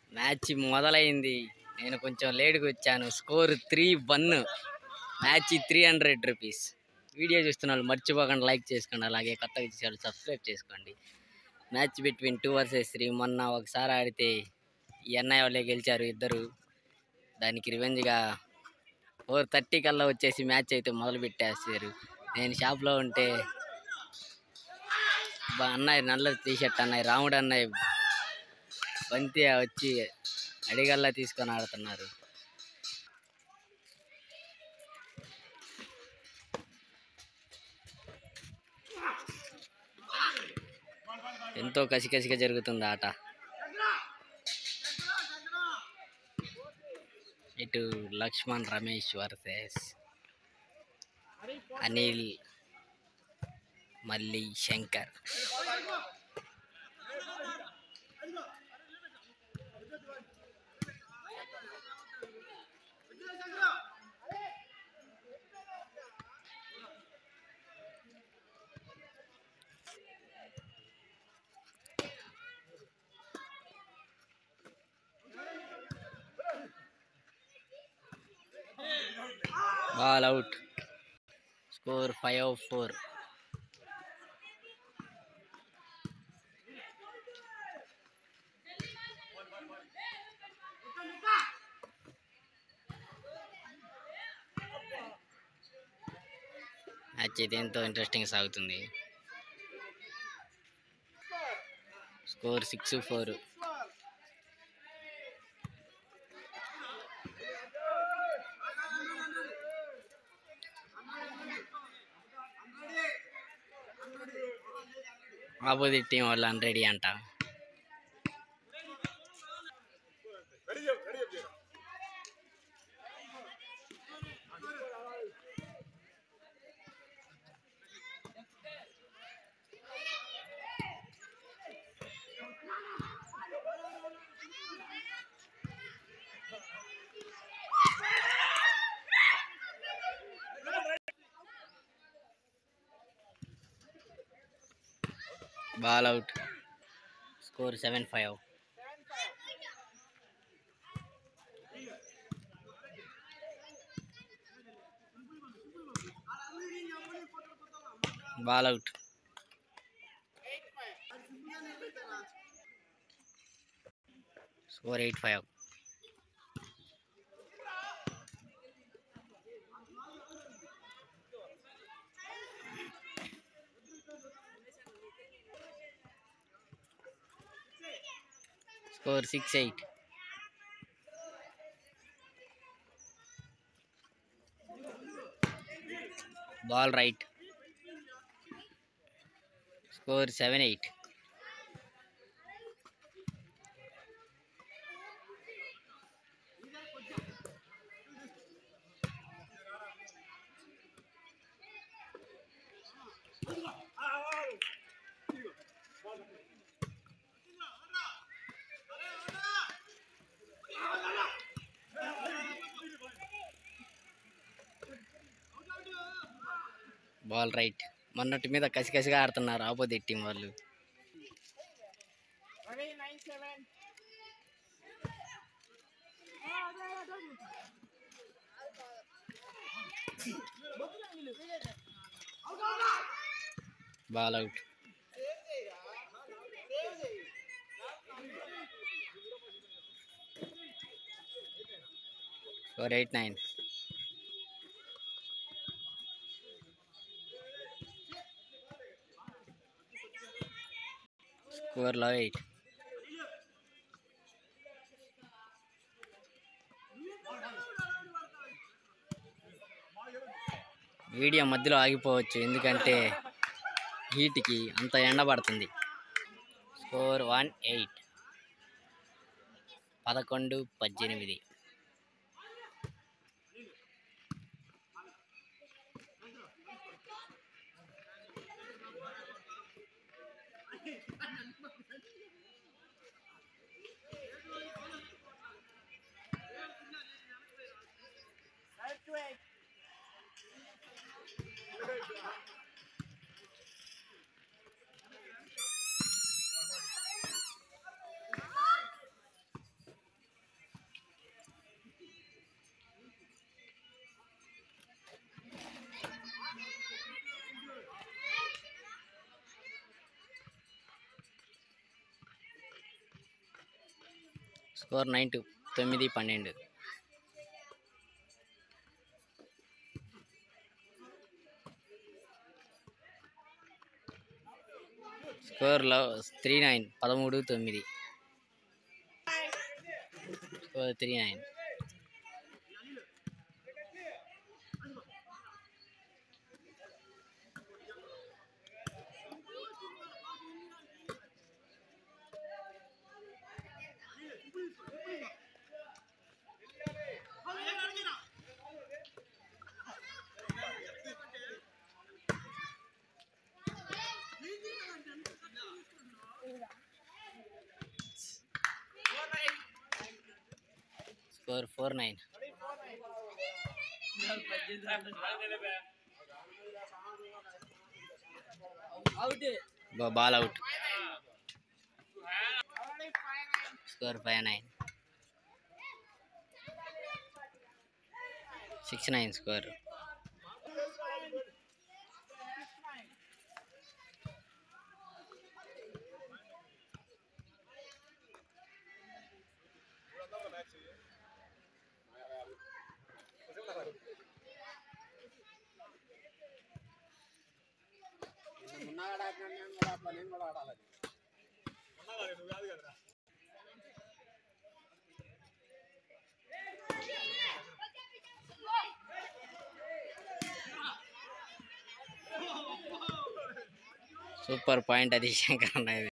match మొదలైంది నేను కొంచెం లేట్గా వచ్చాను score three one match three hundred rupees video చూస్తున్న వాళ్ళు మర్చిపోకుండా లైక్ చేసుకోండి అలాగే కొత్తగా చూసే వాళ్ళు సబ్స్క్రైబ్ చేసుకోండి match between two versus three మొన్న ఒకసారి ఆడితే ఈ అన్నయ్య వాళ్ళే గెలిచారు ఇద్దరు దానికి రివెంజ్గా ఫోర్ థర్టీ కల్లా వచ్చేసి మ్యాచ్ అయితే మొదలు పెట్టేసారు నేను షాప్లో ఉంటే బా అన్నయ్య నల్ల టీ షర్ట్ అన్నయ్య రాముడు అన్నయ్య బంతి వచ్చి అడిగల్లా తీసుకొని ఆడుతున్నారు ఎంతో కసికసిగా జరుగుతుంది ఆట ఇటు లక్ష్మణ్ రమేష్ వర్సెస్ అనిల్ మల్లి Shankar ball out score five four match అయితే ఎంతో ఇంట్రెస్టింగ్ సాగుతుంది score six four opposite team వాళ్ళు రెడీ అంట ball out score seven five ball out score eight five score six eight ball right score seven eight ball right మొన్నటి మీద కసికసిగా ఆడుతున్నారు opposite team వాళ్ళు ball out score eight nine score లో eight video మధ్యలో ఆగిపోవచ్చు ఎందుకంటే హీట్కి అంత ఎండ పడుతుంది స్కోర్ వన్ ఎయిట్ పదకొండు పద్దెనిమిది స్కోర్ నైన్ టూ తొమ్మిది పన్నెండు స్కోర్లో త్రీ నైన్ పదమూడు తొమ్మిది score three nine score four nine ball out score five nine six nine score super point అది శంకర్ అన్న ఇది